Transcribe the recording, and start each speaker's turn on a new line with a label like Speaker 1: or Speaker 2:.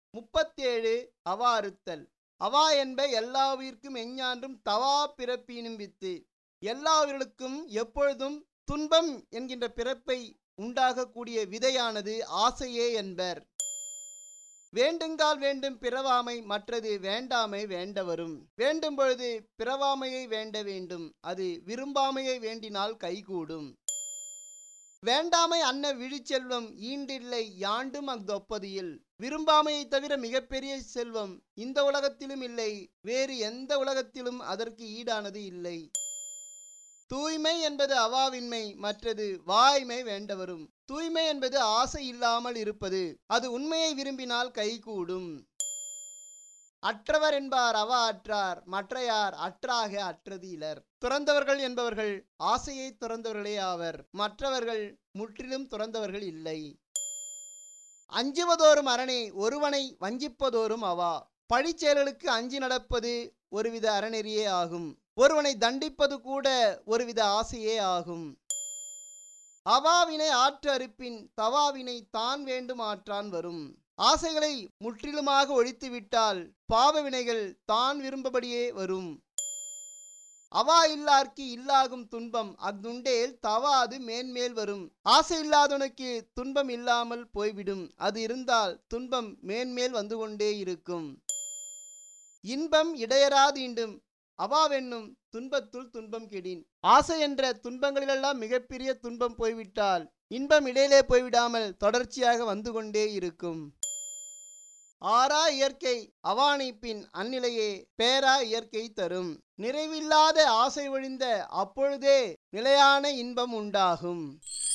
Speaker 1: முப்பத்தேழு அவா அறுத்தல் அவா என்ப எல்லா உயிர்க்கும் எஞ்ஞான்றும் தவா பிறப்பினும் வித்து எல்லா உயிர்களுக்கும் எப்பொழுதும் துன்பம் என்கின்ற பிறப்பை உண்டாகக்கூடிய விதையானது ஆசையே என்பர் வேண்டுங்கால் வேண்டும் பிறவாமை மற்றது வேண்டாமை வேண்ட வரும் வேண்டும் பொழுது பிறவாமையை வேண்ட வேண்டும் அது விரும்பாமையை வேண்டினால் கைகூடும் வேண்டாமை அன்ன விழிச்செல்வம் ஈண்டில்லை யாண்டும் அஃதொப்பதியில் விரும்பாமையை தவிர மிகப்பெரிய செல்வம் இந்த உலகத்திலும் இல்லை வேறு எந்த உலகத்திலும் அதற்கு ஈடானது இல்லை தூய்மை என்பது அவாவின்மை மற்றது வாய்மை வேண்ட வரும் தூய்மை என்பது ஆசை இல்லாமல் இருப்பது அது உண்மையை விரும்பினால் கைகூடும் அற்றவர் என்பார் அவா அற்றார் மற்றையார் அற்றாக அற்றது இலர் துறந்தவர்கள் என்பவர்கள் ஆசையை துறந்தவர்களே ஆவர் மற்றவர்கள் முற்றிலும் துறந்தவர்கள் இல்லை அஞ்சுவதோறும் அரணே ஒருவனை வஞ்சிப்பதோறும் அவா பழிச்செயல்களுக்கு அஞ்சி நடப்பது ஒருவித அறநெறியே ஆகும் ஒருவனை தண்டிப்பது கூட ஒருவித ஆசையே ஆகும் அவாவினை ஆற்று அறுப்பின் தவாவினை தான் வேண்டும் ஆற்றான் வரும் ஆசைகளை முற்றிலுமாக ஒழித்துவிட்டால் பாவ வினைகள் தான் விரும்பபடியே வரும் அவா இல்லார்க்கு இல்லாகும் துன்பம் அஃதுண்டேல் தவாது மேன்மேல் வரும் ஆசை இல்லாதவனுக்கு துன்பம் இல்லாமல் போய்விடும் அது இருந்தால் துன்பம் மேன்மேல் வந்து கொண்டே இருக்கும் இன்பம் இடையராதீண்டும் அவாவென்னும் துன்பத்துள் துன்பம் கெடின் ஆசை என்ற துன்பங்களிலெல்லாம் மிகப்பெரிய துன்பம் போய்விட்டால் இன்பம் இடையிலே போய்விடாமல் தொடர்ச்சியாக வந்து கொண்டே இருக்கும் ஆறா இயற்கை அவானிப்பின் அந்நிலையே பேரா இயற்கை தரும் நிறைவில்லாத ஆசை ஒழிந்த அப்பொழுதே நிலையான இன்பம் உண்டாகும்